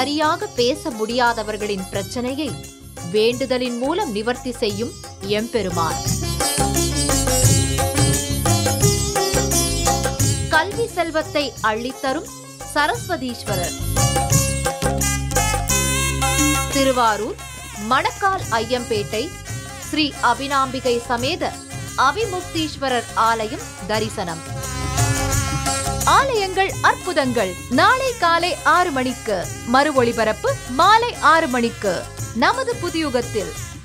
சரியாக பேச முடியாதவர்களின் பிரச்சனையை வேண்டுதலின் மூலம் நிவர்த்தி செய்யும் எம்பெருமான் கல்வி செல்வத்தை அள்ளித்தரும் சரஸ்வதீஸ்வரர் திருவாரூர் மணக்கால் ஐயம்பேட்டை ஸ்ரீ அபினாம்பிகை சமேத அபிமுக்தீஸ்வரர் ஆலயம் தரிசனம் ஆலயங்கள் அற்புதங்கள் நாளை காலை ஆறு மணிக்கு மறு ஒளிபரப்பு மாலை ஆறு மணிக்கு நமது புதியுகத்தில்